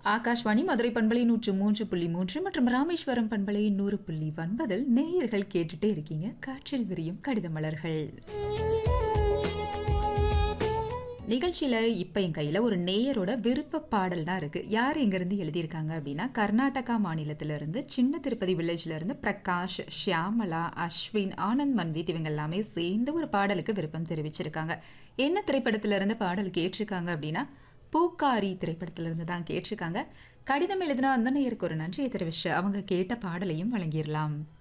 ஆகாஷ்வாணி மதுரை பண்பலை நூற்று மூன்று புள்ளி மூன்று மற்றும் ராமேஸ்வரம் பண்பலை நூறு புள்ளி ஒன்பதில் நேயர்கள் கேட்டுட்டே இருக்கீங்க காற்றில் விரியும் கடித மலர்கள் நிகழ்ச்சியில் இப்போ என் கையில் ஒரு நேயரோட விருப்ப பாடல் தான் இருக்குது யார் எங்கேருந்து எழுதியிருக்காங்க அப்படின்னா கர்நாடகா மாநிலத்திலிருந்து சின்ன திருப்பதி வில்லேஜ்ல இருந்து பிரகாஷ் ஷியாமலா அஸ்வின் ஆனந்த் மன்வீத் இவங்க எல்லாமே சேர்ந்து ஒரு பாடலுக்கு விருப்பம் தெரிவிச்சிருக்காங்க என்ன திரைப்படத்துல இருந்து பாடல் கேட்டிருக்காங்க அப்படின்னா பூக்காரி திரைப்படத்துல இருந்து தான் கேட்டிருக்காங்க கடிதம் எழுதினா அந்த நேயருக்கு ஒரு நன்றியை தெரிவிச்சு அவங்க கேட்ட பாடலையும் வழங்கிடலாம்